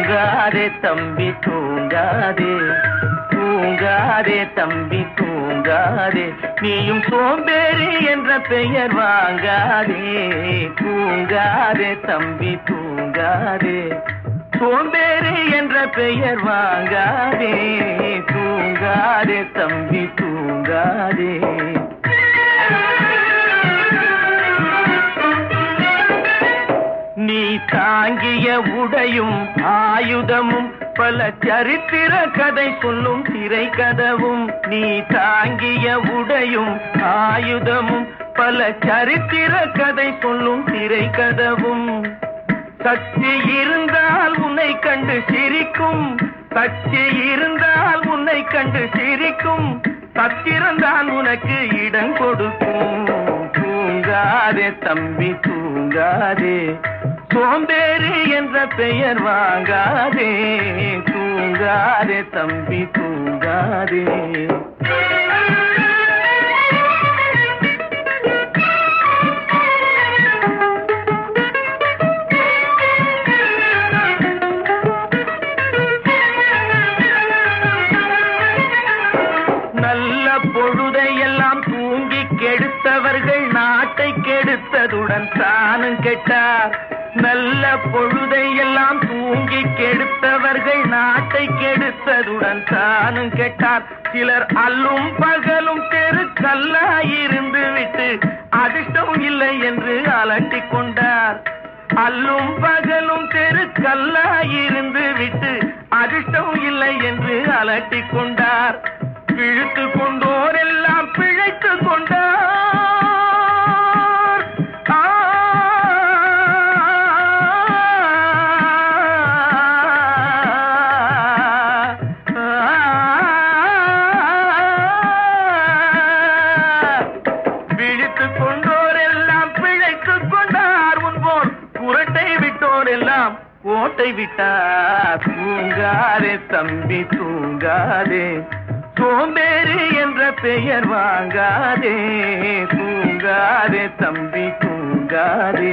தூங்காதே தம்பி தூங்காதே தூங்காதே தம்பி தூங்காதே நீயும் சோம்பேறி என்ற பெயர் வாங்காதே தூங்காதே தம்பி தூங்காதே சோம்பேறி என்ற பெயர் வாங்காதே தூங்காதே தம்பி தூங்காதே நீ தாங்கிய உடையும் ஆயுதமும் பல சரித்திர கதை சொல்லும் திரை கதவும் நீ தாங்கிய உடையும் ஆயுதமும் பல சரித்திர கதை சொல்லும் திரை கதவும் சக்தி இருந்தால் உன்னை கண்டு சிரிக்கும் சக்தி இருந்தால் உன்னை கண்டு சிரிக்கும் சத்திரந்தான் உனக்கு இடம் கொடுக்கும் தூங்காதே தம்பி தூங்காதே சோம்பேறி என்ற பெயர் வாங்காதே தூங்காதே தம்பி தூங்காதே நல்ல பொழுதை எல்லாம் தூங்கி கெடுத்தவர்கள் நாட்டை கெடுத்ததுடன் தானும் கெட்டார் நல்ல பொழுதை எல்லாம் தூங்கி கெடுத்தவர்கள் நாட்டை கெடுத்ததுடன் தானும் கெட்டார் சிலர் அல்லும் பகலும் தெரு கல்லாயிருந்து விட்டு அதிர்ஷ்டம் இல்லை என்று அலட்டிக் கொண்டார் அல்லும் பகலும் தெரு கல்லாயிருந்து விட்டு அதிர்ஷ்டம் இல்லை என்று அலட்டிக் கொண்டார் பிழைத்து கொண்டோர் எல்லாம் பிழைத்து கொண்டார் ஆ, விழித்துக் கொண்டோர் எல்லாம் பிழைத்துக் கொண்டார் முன்போர் குரட்டை விட்டோர் எல்லாம் கோட்டை விட்டார் தூங்காதே தம்பி தூங்காதே சோம்பேறி என்ற பெயர் வாங்காதே தூங்காதே தம்பி தூங்காதே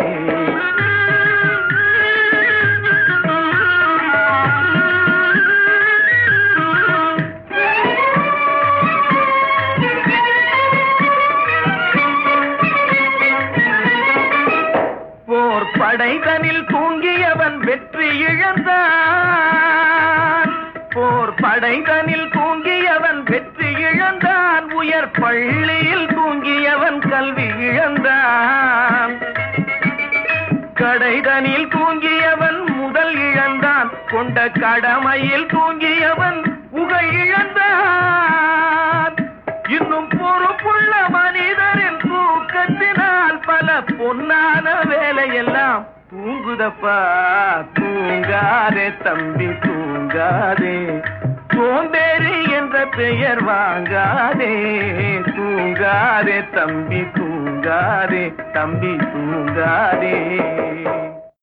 போர் படைதனில் தூங்கியவன் வெற்றி இழந்தான் போர் படைதனில் தூங்கியவன் வெற்றி இழந்தான் உயர் பள்ளியில் தூங்கியவன் கல்வி இழந்தான் கடைதனில் தூங்கியவன் முதல் இழந்தான் கொண்ட கடமையில் தூங்கியவன் புகழ் இழந்தான் இன்னும் பொறுப்புள்ள மனிதரின் தூக்கத்தினால் பல பொன்னான வேலையெல்லாம் தூங்குதப்பா தூங்காதே தம்பி தூங்காதே சோம்பேறி என்ற பெயர் வாங்காதே தூங்காதே தம்பி தூங்காதே தம்பி தூங்காதே